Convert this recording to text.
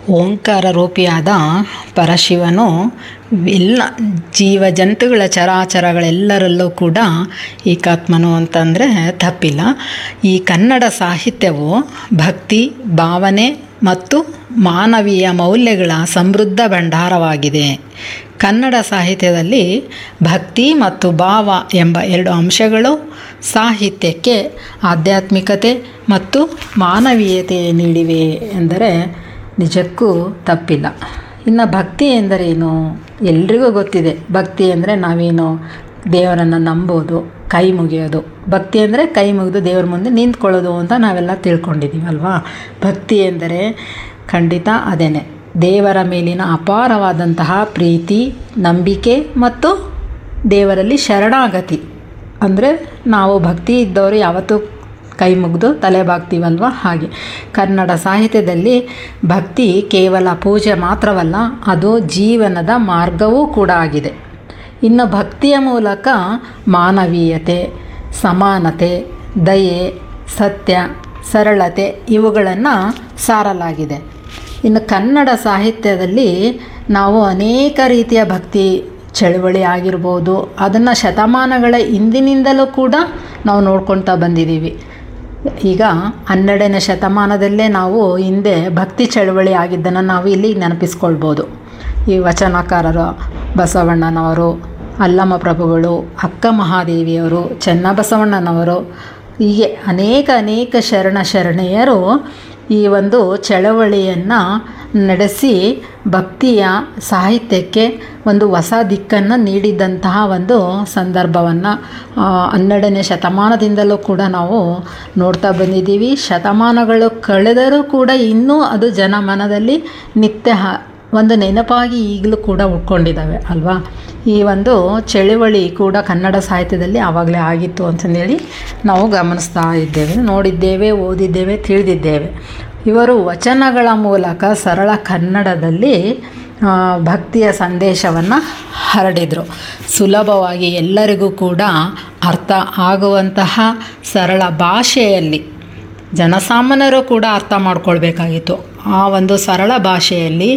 ಓಂಕಾರ ರೂಪಿಯಾದ ಪರಶಿವನು ಎಲ್ಲ ಜೀವ ಜಂತುಗಳ ಚರಾಚರಗಳೆಲ್ಲರಲ್ಲೂ ಕೂಡ ಏಕಾತ್ಮನು ಅಂತಂದರೆ ತಪ್ಪಿಲ್ಲ ಈ ಕನ್ನಡ ಸಾಹಿತ್ಯವು ಭಕ್ತಿ ಭಾವನೆ ಮತ್ತು ಮಾನವೀಯ ಮೌಲ್ಯಗಳ ಸಮೃದ್ಧ ಭಂಡಾರವಾಗಿದೆ ಕನ್ನಡ ಸಾಹಿತ್ಯದಲ್ಲಿ ಭಕ್ತಿ ಮತ್ತು ಭಾವ ಎಂಬ ಎರಡು ಅಂಶಗಳು ಸಾಹಿತ್ಯಕ್ಕೆ ಆಧ್ಯಾತ್ಮಿಕತೆ ಮತ್ತು ಮಾನವೀಯತೆ ನೀಡಿವೆ ಎಂದರೆ ನಿಜಕ್ಕೂ ತಪ್ಪಿಲ್ಲ ಇನ್ನು ಭಕ್ತಿ ಎಂದರೇನು ಎಲ್ರಿಗೂ ಗೊತ್ತಿದೆ ಭಕ್ತಿ ಅಂದರೆ ನಾವೇನು ದೇವರನ್ನು ನಂಬೋದು ಕೈ ಮುಗಿಯೋದು ಭಕ್ತಿ ಅಂದರೆ ಕೈ ಮುಗಿದು ದೇವರ ಮುಂದೆ ನಿಂತ್ಕೊಳ್ಳೋದು ಅಂತ ನಾವೆಲ್ಲ ತಿಳ್ಕೊಂಡಿದ್ದೀವಿ ಅಲ್ವಾ ಭಕ್ತಿ ಎಂದರೆ ಖಂಡಿತ ಅದೇನೆ ದೇವರ ಮೇಲಿನ ಅಪಾರವಾದಂತಹ ಪ್ರೀತಿ ನಂಬಿಕೆ ಮತ್ತು ದೇವರಲ್ಲಿ ಶರಣಾಗತಿ ಅಂದರೆ ನಾವು ಭಕ್ತಿ ಇದ್ದವರು ಯಾವತ್ತೂ ಕೈ ಮುಗಿದು ತಲೆ ಬಾಗ್ತೀವಲ್ವ ಹಾಗೆ ಕನ್ನಡ ಸಾಹಿತ್ಯದಲ್ಲಿ ಭಕ್ತಿ ಕೇವಲ ಪೂಜೆ ಮಾತ್ರವಲ್ಲ ಅದು ಜೀವನದ ಮಾರ್ಗವೂ ಕೂಡ ಆಗಿದೆ ಇನ್ನು ಭಕ್ತಿಯ ಮೂಲಕ ಮಾನವೀಯತೆ ಸಮಾನತೆ ದಯೆ ಸತ್ಯ ಸರಳತೆ ಇವುಗಳನ್ನು ಸಾರಲಾಗಿದೆ ಇನ್ನು ಕನ್ನಡ ಸಾಹಿತ್ಯದಲ್ಲಿ ನಾವು ಅನೇಕ ರೀತಿಯ ಭಕ್ತಿ ಚಳುವಳಿ ಆಗಿರ್ಬೋದು ಅದನ್ನು ಶತಮಾನಗಳ ಹಿಂದಿನಿಂದಲೂ ಕೂಡ ನಾವು ನೋಡ್ಕೊಳ್ತಾ ಬಂದಿದ್ದೀವಿ ಈಗ ಹನ್ನೆರಡನೇ ಶತಮಾನದಲ್ಲೇ ನಾವು ಹಿಂದೆ ಭಕ್ತಿ ಚಳುವಳಿ ಆಗಿದ್ದನ್ನು ನಾವು ಇಲ್ಲಿ ನೆನಪಿಸ್ಕೊಳ್ಬೋದು ಈ ವಚನಕಾರರು ಬಸವಣ್ಣನವರು ಅಲ್ಲಮ ಪ್ರಭುಗಳು ಅಕ್ಕ ಮಹಾದೇವಿಯವರು ಚೆನ್ನಬಸವಣ್ಣನವರು ಹೀಗೆ ಅನೇಕ ಅನೇಕ ಶರಣ ಶರಣೆಯರು ಈ ಒಂದು ಚಳವಳಿಯನ್ನು ನಡೆಸಿ ಭಕ್ತಿಯ ಸಾಹಿತ್ಯಕ್ಕೆ ಒಂದು ಹೊಸ ದಿಕ್ಕನ್ನು ನೀಡಿದಂತಹ ಒಂದು ಸಂದರ್ಭವನ್ನು ಹನ್ನೆರಡನೇ ಶತಮಾನದಿಂದಲೂ ಕೂಡ ನಾವು ನೋಡ್ತಾ ಬಂದಿದ್ದೀವಿ ಶತಮಾನಗಳು ಕಳೆದರೂ ಕೂಡ ಇನ್ನೂ ಅದು ಜನಮನದಲ್ಲಿ ನಿತ್ಯ ಒಂದು ನೆನಪಾಗಿ ಈಗಲೂ ಕೂಡ ಉಟ್ಕೊಂಡಿದ್ದಾವೆ ಅಲ್ವಾ ಈ ಒಂದು ಚಳುವಳಿ ಕೂಡ ಕನ್ನಡ ಸಾಹಿತ್ಯದಲ್ಲಿ ಆವಾಗಲೇ ಆಗಿತ್ತು ಅಂತಂದೇಳಿ ನಾವು ಗಮನಿಸ್ತಾ ಇದ್ದೇವೆ ನೋಡಿದ್ದೇವೆ ಓದಿದ್ದೇವೆ ತಿಳಿದಿದ್ದೇವೆ ಇವರು ವಚನಗಳ ಮೂಲಕ ಸರಳ ಕನ್ನಡದಲ್ಲಿ ಭಕ್ತಿಯ ಸಂದೇಶವನ್ನು ಹರಡಿದರು ಸುಲಭವಾಗಿ ಎಲ್ಲರಿಗೂ ಕೂಡ ಅರ್ಥ ಆಗುವಂತಹ ಸರಳ ಭಾಷೆಯಲ್ಲಿ ಜನಸಾಮಾನ್ಯರು ಕೂಡ ಅರ್ಥ ಮಾಡ್ಕೊಳ್ಬೇಕಾಗಿತ್ತು ಆ ಒಂದು ಸರಳ ಭಾಷೆಯಲ್ಲಿ